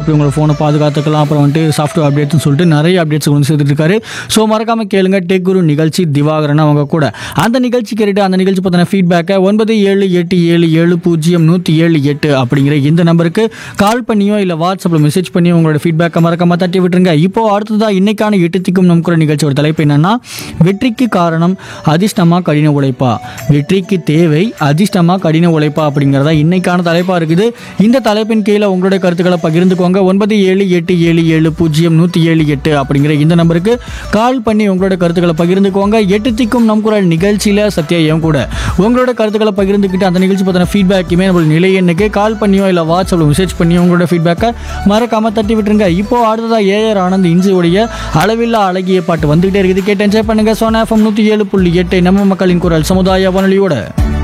எப்படி உங்களோட ஃபோனை பாதுகாத்துக்கலாம் அப்புறம் வந்துட்டு சாஃப்ட்வேர் அப்டேட்னு சொல்லிட்டு நிறைய அப்டேட்ஸ் கொண்டு சேர்த்துட்டு இருக்காரு ஸோ மறக்காம கேளுங்க டெக் குரு நிகழ்ச்சி திவாகரன் அவங்க கூட அந்த நிகழ்ச்சி கேட்டுட்டு அந்த நிகழ்ச்சி பற்றின ஃபீட்பேக்கை ஒன்பது ஏழு எட்டு ஏழு ஏழு பூஜ்ஜியம் நூற்றி ஏழு எட்டு அப்படிங்கிற இந்த நம்பருக்கு கால் பண்ணியோ இல்லை வாட்ஸ்அப்பில் மெசேஜ் பண்ணியோ உங்களோட ஃபீட்பேக்கை மறக்காம தட்டி விட்டுருங்க இப்போ அடுத்ததா இன்னைக்கான எட்டு திக்கும் நம் குரல் நிகழ்ச்சியோட தலைப்பு என்னன்னா வெற்றிக்கு காரணம் அதிர்ஷ்டமா கடின உழைப்பா வெற்றிக்கு தேவை அதிர்ஷ்டமா கடின உழைப்பா அப்படிங்கிறதா இன்னைக்கான தலைப்பா இருக்குது இந்த தலைப்பின் கீழே உங்களுடைய கருத்துக்களை பகிர்ந்துக்கோங்க ஒன்பது ஏழு எட்டு ஏழு ஏழு பூஜ்ஜியம் நூற்றி ஏழு எட்டு அப்படிங்கிற இந்த நம்பருக்கு கால் பண்ணி உங்களோட கருத்துக்களை பகிர்ந்துக்கோங்க எட்டு திக்கும் நம் குரல் நிகழ்ச்சியில் சத்யா என் கூட உங்களோட கருத்துக்களை பகிர்ந்துக்கிட்டு அந்த நிகழ்ச்சி பற்றின ஃபீட்பேக்குமே நம்மளோட நிலை எண்ணுக்கு கால் பண்ணியோ இல்லை வாட்ஸ்அப்பில் மெசேஜ் பண்ணியோ உங்களோட ஃபீட்பேக்கை மறக்காம தட்டி விட்டுருங்க இப்போ அடுத்ததா ஏஆர் ஆனந்த் இன்சியுடைய அளவில்லா அழகிய பாட்டு வந்துகிட்டே இருக்குது கேட்டு என்ஜாய் பண்ணுங்க சோனா எஃப்எம் நூற்றி ஏழு புள்ளி எட்டு நம்ம மக்களின் குரல் சமுதாய வானொலியோட